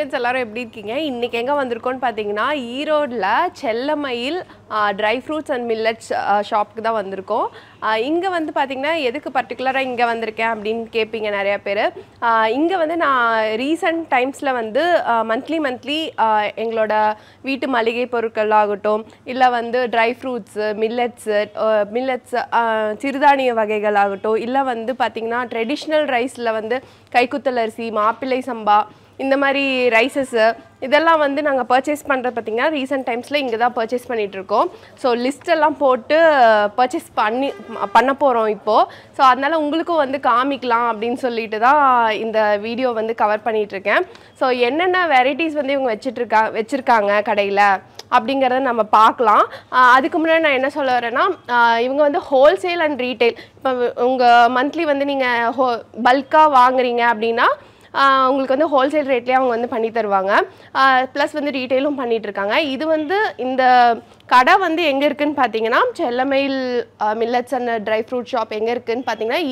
friends எல்லாரும் எப்படி இருக்கீங்க இன்றைக்கி எங்கே வந்திருக்கோம்னு பார்த்தீங்கன்னா ஈரோடில் Chellamayil dry fruits and millets ஷாப்புக்கு தான் வந்திருக்கோம் இங்கே வந்து பார்த்தீங்கன்னா எதுக்கு பர்டிகுலராக இங்கே வந்திருக்கேன் அப்படின்னு கேட்பீங்க நிறையா பேர் இங்கே வந்து நான் ரீசன்ட் டைம்ஸில் வந்து மந்த்லி மந்த்லி எங்களோட வீட்டு மளிகை பொருட்கள் ஆகட்டும் இல்லை வந்து ட்ரை ஃப்ரூட்ஸு மில்லட்ஸு மில்லட்ஸ் சிறுதானிய வகைகள் ஆகட்டும் இல்லை வந்து பார்த்திங்கன்னா ட்ரெடிஷ்னல் ரைஸில் வந்து கைக்குத்தல் அரிசி மாப்பிள்ளை சம்பா இந்த மாதிரி ரைஸஸ்ஸு இதெல்லாம் வந்து நாங்கள் பர்ச்சேஸ் பண்ணுறது பார்த்திங்கன்னா ரீசெண்ட் டைம்ஸில் இங்கே தான் பர்ச்சேஸ் பண்ணிகிட்ருக்கோம் ஸோ லிஸ்ட்டெல்லாம் போட்டு பர்ச்சேஸ் பண்ணி பண்ண போகிறோம் இப்போது ஸோ அதனால் உங்களுக்கும் வந்து காமிக்கலாம் அப்படின்னு சொல்லிட்டு தான் இந்த வீடியோ வந்து கவர் பண்ணிகிட்ருக்கேன் ஸோ என்னென்ன வெரைட்டிஸ் வந்து இவங்க வச்சிட்ருக்கா வச்சுருக்காங்க கடையில் அப்படிங்கிறத நம்ம பார்க்கலாம் ஆஹ் அதுக்கு முன்னாடி நான் என்ன சொல்ல வரேன்னா ஆஹ் இவங்க வந்து ஹோல்சேல் அண்ட் ரீட்டைல் இப்போ உங்கள் மந்த்லி வந்து நீங்கள் ஹோ பல்காக வாங்குறீங்க அப்படின்னா ஆஹ் உங்களுக்கு வந்து ஹோல்சேல் ரேட்லேயே அவங்க வந்து பண்ணி தருவாங்க ப்ளஸ் வந்து ரீட்டெயிலும் பண்ணிட்டு இருக்காங்க இது வந்து இந்த கடை வந்து எங்கே இருக்குன்னு பார்த்தீங்கன்னா Chellamayil millets and dry fruit shop எங்கே இருக்குன்னு பார்த்தீங்கன்னா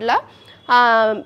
ஈரோட்டில்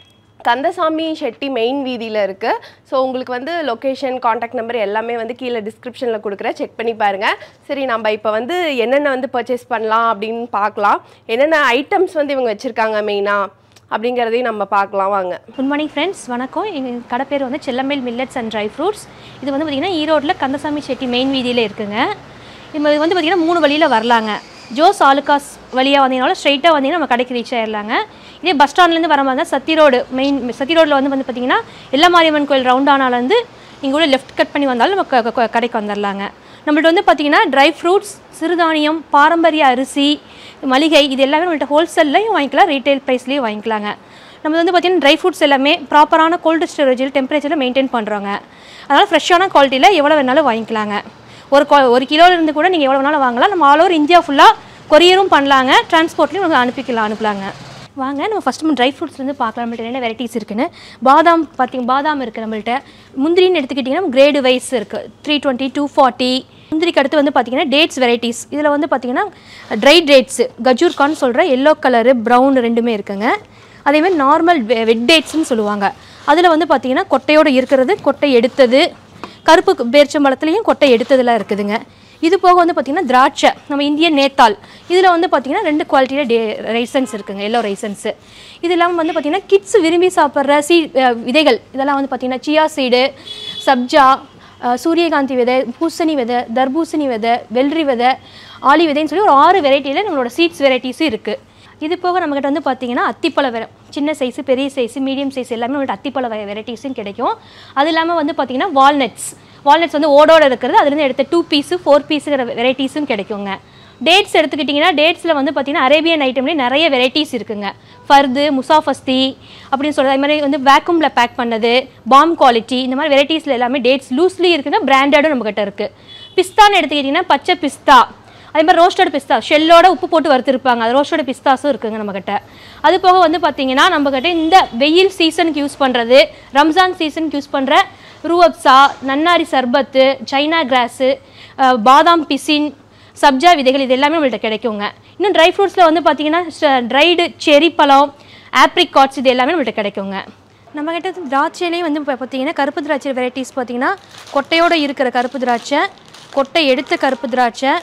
கந்தசாமி ஷெட்டி மெயின் வீதியில் இருக்குது ஸோ உங்களுக்கு வந்து லொக்கேஷன் காண்டாக்ட் நம்பர் எல்லாமே வந்து கீழே டிஸ்கிரிப்ஷனில் கொடுக்குறேன் செக் பண்ணி பாருங்கள் சரி நம்ம இப்போ வந்து என்னென்ன வந்து பர்ச்சேஸ் பண்ணலாம் அப்படின்னு பார்க்கலாம் என்னென்ன ஐட்டம்ஸ் வந்து இவங்க வச்சுருக்காங்க மெயினாக அப்படிங்கிறதையும் நம்ம பார்க்கலாம் வாங்க குட் மார்னிங் ஃப்ரெண்ட்ஸ் வணக்கம் எங்கள் கடை பேர் வந்து Chellamel millets and dry fruits இது வந்து பார்த்திங்கன்னா ஈரோட்டில் கந்தசாமி செட்டி மெயின் வீதியில் இருக்குங்க இது வந்து பார்த்திங்கன்னா மூணு வழியில் வரலாங்க ஜோஸ் ஆலுகாஸ் வழியாக வந்தீங்கனாலும் ஸ்ட்ரைட்டாக வந்தீங்கன்னா நம்ம கடைக்கு ரீச் ஆயிடலாங்க இதே பஸ் ஸ்டாண்ட்லேருந்து வர மாதிரி தான் சத்தி ரோடு மெயின் சத்தி ரோட்டில் வந்து வந்து பார்த்திங்கன்னா எல்லா மாரியம்மன் கோயில் ரவுண்டானாலேருந்து இங்கே கூட லெஃப்ட் கட் பண்ணி வந்தாலும் நம்ம க- க- கடைக்கு வந்துடலாங்க நம்மள்ட்ட வந்து பார்த்திங்கன்னா ட்ரை ஃப்ரூட்ஸ் சிறுதானியம் பாரம்பரிய அரிசி மளிகை இது எல்லாமே நம்மள்ட்ட ஹோல்சேல்லையும் வாங்கிக்கலாம் ரீட்டைல் ப்ரைஸ்லேயும் வாங்கிக்கலாங்க நம்ம வந்து பார்த்திங்கன்னா ட்ரை ஃப்ரூட்ஸ் எல்லாமே ப்ராப்பரான கோல்டு ஸ்டோரேஜில் டெம்பரேச்சரில் மெயின்டைன் பண்ணுறோங்க அதனால் ஃப்ரெஷ்ஷான குவாலிட்டியில் எவ்வளோ வேணாலும் வாங்கிக்கலாங்க ஒரு கோ ஒரு கிலோல இருந்து கூட நீங்கள் எவ்வளோ வேணாலும் வாங்கலாம் நம்ம ஆல் ஓவர் இந்தியா ஃபுல்லாக கொரியரும் பண்ணலாங்க டிரான்ஸ்போர்ட்லையும் உங்களுக்கு அனுப்பிக்கலாம் அனுப்பலாங்க வாங்க நம்ம ஃபஸ்ட் ட்ரை ஃப்ரூட்ஸ்லேருந்து பார்க்கலாம் நம்மள்ட்ட என்ன வெரைட்டிஸ் இருக்குன்னு பாதாம் பார்த்தீங்க பாதாம் இருக்குது நம்மள்ட்ட முந்திரின்னு எடுத்துக்கிட்டிங்கன்னா கிரேடு வைஸ் இருக்குது த்ரீ டுவெண்ட்டி டூ ஃபார்ட்டி முந்திரிக்கு அடுத்து வந்து பார்த்தீங்கன்னா டேட்ஸ் வெரைட்டிஸ் இதில் வந்து பார்த்தீங்கன்னா ட்ரை டேட்ஸு கஜூர்கான்னு சொல்கிற எல்லோ கலரு ப்ரௌன் ரெண்டுமே இருக்குங்க அதேமாதிரி நார்மல் வெட் டேட்ஸ்னு சொல்லுவாங்க அதில் வந்து பார்த்தீங்கன்னா கொட்டையோடு இருக்கிறது கொட்டை எடுத்தது கருப்பு பேர்ச்சம்பழத்துலேயும் கொட்டை எடுத்ததெல்லாம் இருக்குதுங்க இது போக வந்து பார்த்திங்கன்னா திராட்சை நம்ம இந்தியன் நேத்தால் இதில் வந்து பார்த்திங்கன்னா ரெண்டு குவாலிட்டியில் டே ரைசன்ஸ் இருக்குங்க எல்லோ ரைசன்ஸு இது இல்லாமல் வந்து பார்த்திங்கன்னா கிட்ஸ் விரும்பி சாப்பிட்ற சீ அஹ் விதைகள் இதெல்லாம் வந்து பார்த்திங்கன்னா சியா சீடு சப்ஜா அஹ் சூரியகாந்தி விதை பூசணி விதை தர்பூசணி விதை வெள்ளரி விதை ஆலி விதைன்னு சொல்லி ஒரு ஆறு வெரைட்டியில் நம்மளோட சீட்ஸ் வெரைட்டிஸும் இருக்குது இது போக நம்மக்கிட்ட வந்து பார்த்தீங்கன்னா அத்திப்பழ வெர சின்ன சைஸு பெரிய சைஸு மீடியம் சைஸ் எல்லாமே நம்மள்ட்ட அத்திப்பழ வெரைட்டிஸும் கிடைக்கும் அது இல்லாமல் வந்து பார்த்தீங்கன்னா வால்நட்ஸ் வால்நட்ஸ் வந்து ஓடோட இருக்கிறது அதுலேருந்து எடுத்த டூ பீஸு ஃபோர் பீஸுங்கிற வெரைட்டிஸும் கிடைக்குங்க டேட்ஸ் எடுத்துக்கிட்டிங்கன்னா டேட்ஸில் வந்து பார்த்தீங்கன்னா அரேபியன் ஐட்டம்லேயே நிறைய வெரைட்டிஸ் இருக்குங்க ஃபர்து முசாஃபஸ்தி அப்படின்னு சொல்கிறது அது மாதிரி வந்து வேக்யூமில் பேக் பண்ணது பாம் குவாலிட்டி இந்த மாதிரி வெரைட்டிஸில் எல்லாமே டேட்ஸ் லூஸ்லி இருக்குங்க பிராண்டடும் நம்மக்கிட்ட இருக்குது பிஸ்தான்னு எடுத்துக்கிட்டிங்கன்னா பச்சை பிஸ்தா அதே மாதிரி ரோஸ்டட் பிஸ்தா ஷெல்லோட உப்பு போட்டு வறுத்துருப்பாங்க அது ரோஸ்டட் பிஸ்தாஸும் இருக்குங்க நம்மக்கிட்ட அது போக வந்து பார்த்தீங்கன்னா நம்மக்கிட்ட இந்த வெயில் சீசனுக்கு யூஸ் பண்ணுறது ரம்ஜான் சீசனுக்கு யூஸ் பண்ணுற ரூஅப்ஸா நன்னாரி சர்பத்து சைனா கிராஸு பாதாம் பிசின் சப்ஜா விதைகள் இது எல்லாமே நம்மள்ட்ட கிடைக்குங்க இன்னும் ட்ரை ஃப்ரூட்ஸில் வந்து பார்த்தீங்கன்னா ட்ரைடு செரி பழம் ஆப்ரிகாட்ஸ் இது எல்லாமே நம்மள்ட்ட கிடைக்குங்க நம்ம கிட்ட திராட்சையிலேயே வந்து இப்போ பார்த்தீங்கன்னா கருப்பு திராட்சை வெரைட்டிஸ் பார்த்தீங்கன்னா கொட்டையோடு இருக்கிற கருப்பு திராட்சை கொட்டை எடுத்த கருப்பு திராட்சை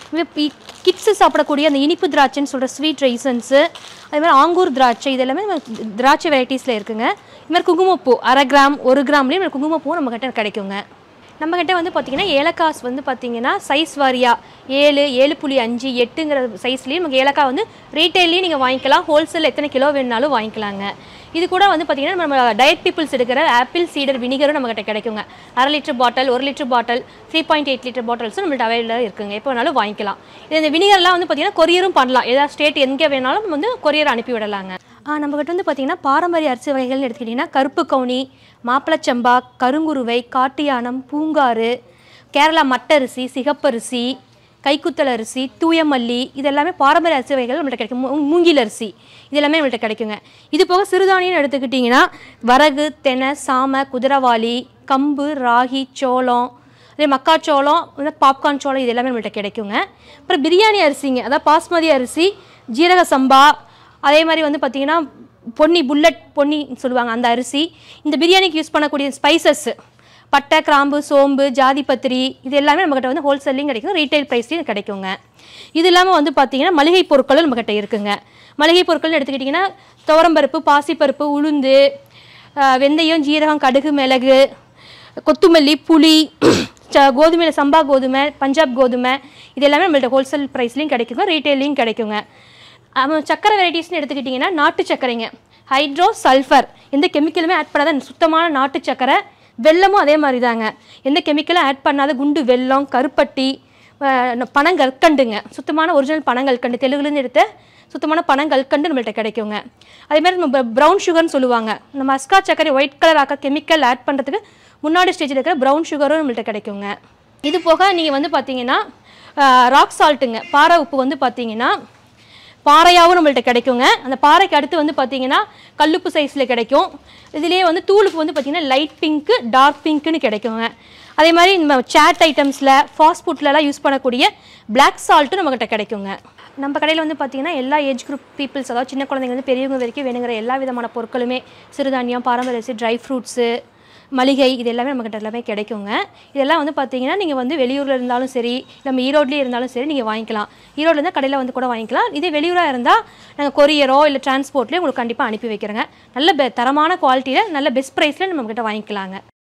கிட்ஸு சாப்பிடக்கூடிய அந்த இனிப்பு திராட்சைன்னு சொல்கிற ஸ்வீட் ரைசன்ஸு அதே மாதிரி ஆங்கூர் திராட்சை இது எல்லாமே நம்ம திராட்சை வெரைட்டிஸில் இருக்குங்க இது மாதிரி குங்குமப்பூ அரை கிராம் ஒரு கிராம்லேயும் நம்ம குங்குமப்பூ நம்மக்கிட்ட கிடைக்குங்க நம்மக்கிட்ட வந்து பார்த்திங்கன்னா ஏலக்காஸ் வந்து பார்த்திங்கன்னா சைஸ் வாரியாக ஏழு ஏழு புள்ளி அஞ்சு எட்டுங்கிற சைஸ்லேயும் நமக்கு ஏலக்காய் வந்து ரீட்டைல்லையும் நீங்கள் வாங்கிக்கலாம் ஹோல்சேல் எத்தனை கிலோ வேணுனாலும் வாங்கிக்கலாங்க இது கூட வந்து பார்த்திங்கன்னா நம்ம டயட் பீப்புள்ஸ் எடுக்கிற ஆப்பிள் சீடர் வினிகரும் நம்மகிட்ட கிடைக்குங்க அரை லிட்டர் பாட்டில் ஒரு litre bottle three point eight litre பாட்டில்ஸும் நம்மள்ட்ட அவைலபிளாக இருக்குங்க எப்போ வேணாலும் வாங்கிக்கலாம் இது இந்த வினிகர்லாம் வந்து பார்த்திங்கன்னா கொரியரும் பண்ணலாம் ஏதாவது ஸ்டேட் எங்கே வேணாலும் வந்து கொரியர் அனுப்பி விடலாங்க ஆ, நம்மகிட்ட வந்து பார்த்திங்கன்னா பாரம்பரிய அரிசி வகைகள்னு எடுத்துக்கிட்டிங்கன்னா கருப்பு கவுனி மாப்பிளச்சம்பா கருங்குருவை காட்டு யானம் பூங்காறு கேரளா மட்டரிசி சிகப்பரிசி கைக்குத்தல் அரிசி தூயமல்லி இது எல்லாமே பாரம்பரிய அரிசி வகைகள் நம்மள்ட்ட கிடைக்கும் மூ- மூங்கில் அரிசி இது எல்லாமே நம்மள்ட்ட கிடைக்குங்க இது போக சிறுதானியம் எடுத்துக்கிட்டிங்கன்னா வரகு தெனை சாமை குதிரவாளி கம்பு ராகி சோளம் அதே மக்காச்சோளம் வந்து பாப்கார்ன் சோளம் இது எல்லாமே நம்மள்ட்ட கிடைக்குங்க அப்புறம் பிரியாணி அரிசிங்க அதாவது பாஸ்மதி அரிசி ஜீரக சம்பா அதே மாதிரி வந்து பார்த்திங்கன்னா பொன்னி புல்லட் பொன்னி சொல்லுவாங்க அந்த அரிசி இந்த பிரியாணிக்கு யூஸ் பண்ணக்கூடிய ஸ்பைசஸ் பட்டை கிராம்பு சோம்பு ஜாதிபத்திரி இது எல்லாமே நம்மக்கிட்ட வந்து ஹோல்சேல்லையும் கிடைக்கும் ரீட்டைல் ப்ரைஸ்லையும் கிடைக்குங்க இது இல்லாமல் வந்து பார்த்தீங்கன்னா மளிகை பொருட்களும் நம்மக்கிட்ட இருக்குங்க மளிகை பொருட்கள்னு எடுத்துக்கிட்டிங்கன்னா துவரம்பருப்பு பாசிப்பருப்பு உளுந்து ஆஹ் வெந்தயம் ஜீரகம் கடுகு மிளகு கொத்துமல்லி புளி ச- கோதுமையில் சம்பா கோதுமை பஞ்சாப் கோதுமை இது எல்லாமே நம்மள்ட்ட ஹோல்சேல் ப்ரைஸ்லையும் கிடைக்குங்க ரீட்டைல்லையும் கிடைக்குங்க ஆமாம் சக்கரை வெரைட்டிஸ்னு எடுத்துக்கிட்டிங்கன்னா நாட்டு சர்க்கரைங்க ஹைட்ரோ சல்ஃபர் எந்த கெமிக்கலுமே ஆட் பண்ணாத சுத்தமான நாட்டு சர்க்கரை வெல்லமும் அதே மாதிரி தாங்க எந்த கெமிக்கலும் ஆட் பண்ணாத குண்டு வெல்லம் கருப்பட்டி அஹ், பனங்கற்கண்டுங்க சுத்தமான ஒரிஜினல் பனங்கற்கண்டு தெலுங்குலேருந்து எடுத்த சுத்தமான பனங்கற்கண்டு நம்மள்ட்ட கிடைக்குங்க அதே மாதிரி நம்ம ப்ரௌன் சுகர்னு சொல்லுவாங்க நம்ம அஸ்கா சர்க்கரை ஒயிட் கலர் ஆக்க கெமிக்கல் ஆட் பண்ணுறதுக்கு முன்னாடி ஸ்டேஜில் இருக்கிற ப்ரௌன் சுகரும் நம்மள்ட்ட கிடைக்குங்க இது போக நீங்கள் வந்து பார்த்தீங்கன்னா ராக் சால்ட்டுங்க பாறை உப்பு வந்து பார்த்தீங்கன்னா பாறையாகவும் நம்மள்ட்ட கிடைக்குங்க அந்த பாறைக்கு அடுத்து வந்து பார்த்தீங்கன்னா கல்லுப்பு சைஸில் கிடைக்கும் இதுலேயே வந்து தூளுப்பு வந்து பார்த்தீங்கன்னா லைட் பிங்க்கு டார்க் பிங்க்குன்னு கிடைக்குங்க அதே மாதிரி நம்ம சேட் ஐட்டம்ஸில் ஃபாஸ்ட் ஃபுட்லலாம் யூஸ் பண்ணக்கூடிய Black சால்ட்டும் நம்மக்கிட்ட கிடைக்குங்க நம்ம கடையில் வந்து பார்த்தீங்கன்னா எல்லா ஏஜ் குரூப் பீப்புள்ஸ் அதாவது சின்ன குழந்தைங்க வந்து பெரியவங்க வரைக்கும் வேணுங்கிற எல்லா விதமான பொருட்களுமே சிறுதானியம் பாரம்பரிய அரிசி ட்ரை ஃப்ரூட்ஸு மளிகை இது எல்லாமே நம்மக்கிட்ட எல்லாமே கிடைக்குங்க இதெல்லாம் வந்து பார்த்தீங்கன்னா நீங்கள் வந்து வெளியூரில் இருந்தாலும் சரி நம்ம ஈரோட்லேயே இருந்தாலும் சரி நீங்கள் வாங்கிக்கலாம் ஈரோட்ல இருந்தால் கடையில் வந்து கூட வாங்கிக்கலாம் இதே வெளியூராக இருந்தால் நாங்கள் கொரியரோ இல்லை டிரான்ஸ்போர்ட்லேயே உங்களுக்கு கண்டிப்பாக அனுப்பி வைக்கிறோங்க நல்ல பெ தரமான குவாலிட்டியில் நல்ல பெஸ்ட் ப்ரைஸில் நம்மக்கிட்ட வாங்கிக்கலாங்க